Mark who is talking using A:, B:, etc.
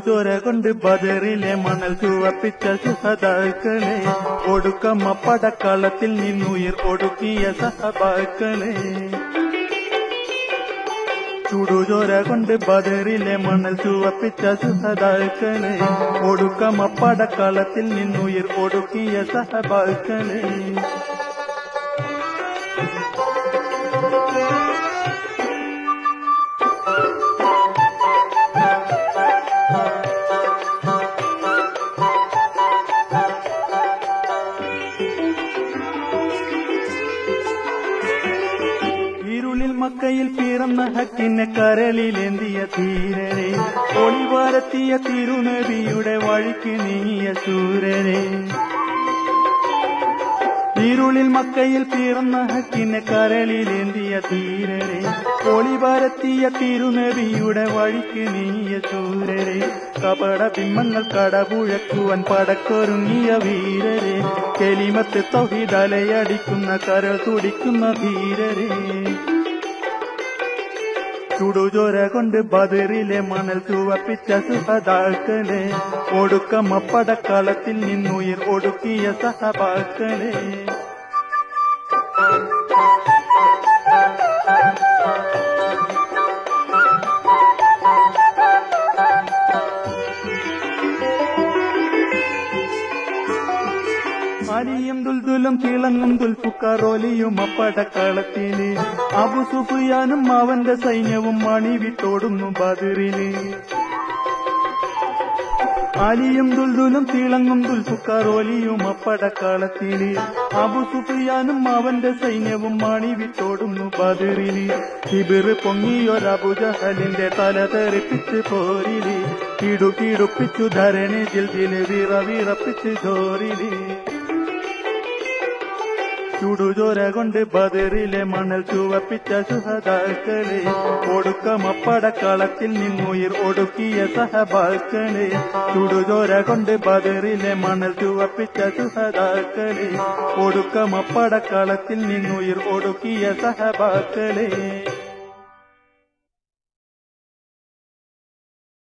A: ചുടുചോര കൊണ്ട് ബദറിലെ മണൽ ചുവപ്പിച്ച സുഹതാക്കളെ ഒടുക്കമ്മ പടക്കളത്തിൽ നിന്നുയിർ ഒടുക്കിയ സഹബാക്കളെ ചുടുചോര കൊണ്ട് ബദറിലെ മണൽ ചുവപ്പിച്ച സുഹതാക്കളെ ഒടുക്കമ്മ പടക്കളത്തിൽ നിന്നുയിർ ഒടുക്കിയ സഹബാക്കളെ ഇരുളിൽ മക്കയിൽ പിറന്ന ഹക്കിനെ കരളിലേന്തിയ ധീരരെ ഒളിവാരത്തിയ തിരുനബിയുടെ വഴിക്ക് നീങ്ങിയ സൂരരെ ഇരുളിൽ മക്കയിൽ പിറന്ന ഹക്കിനെ കരളിലേന്തിയ ധീരരെ ഒളിവാരത്തിയ തിരുനബിയുടെ വഴിക്ക് നീങ്ങിയ സൂരരെ കപട ബിംബങ്ങൾ കടപുഴക്കുവാൻ പടക്കൊരുങ്ങിയ വീരരെ കെലിമത്ത് തൊഹിതലയടിക്കുന്ന കരൾ തുടിക്കുന്ന ധീരരെ ചുടുചോര കൊണ്ട് ബദറിലെ മണൽ ചുവപ്പിച്ച സുഹതാക്കളെ ഒടുക്കമ്മ പടക്കളത്തിൽ നിന്നുയിർ ഒടുക്കിയ സഹബാക്കളെ അലിയും ദുൽദുലും തിളങ്ങും ദുൽഫുക്കാറോലിയും അപ്പടക്കളത്തില് അബു സുഫിയാനും അവന്റെ സൈന്യവും മണിവിട്ടോടുന്നു ബദിറില് അലിയും ദുൽദുലും തിളങ്ങും ദുൽഫുക്കാറോലിയും അപ്പടക്കളത്തില് അബു സുഫിയാനും അവന്റെ സൈന്യവും മണിവിട്ടോടുന്നു ബദിറില് കിബിറ് പൊങ്ങിയൊരബുജഹലിന്റെ തല തെറിപ്പിച്ച് പോരില് കിടുകിടുപ്പിച്ചു ധരണി ജിൽജില് വിറ വിറപ്പിച്ച് ചോരില് ചുടുചോര കൊണ്ട് ബദറിലെ മണൽ ചുവപ്പിച്ച സുഹതാക്കളെ ഒടുക്കമപ്പടക്കളത്തിൽ നിന്നുയിർ ഒടുക്കിയ സഹബാക്കളെ ചുടുചോര കൊണ്ട് ബദറിലെ മണൽ ചുവപ്പിച്ച സുഹതാക്കളെ ഒടുക്കമപ്പടക്കളത്തിൽ നിന്നുയിർ ഒടുക്കിയ സഹബാക്കളെ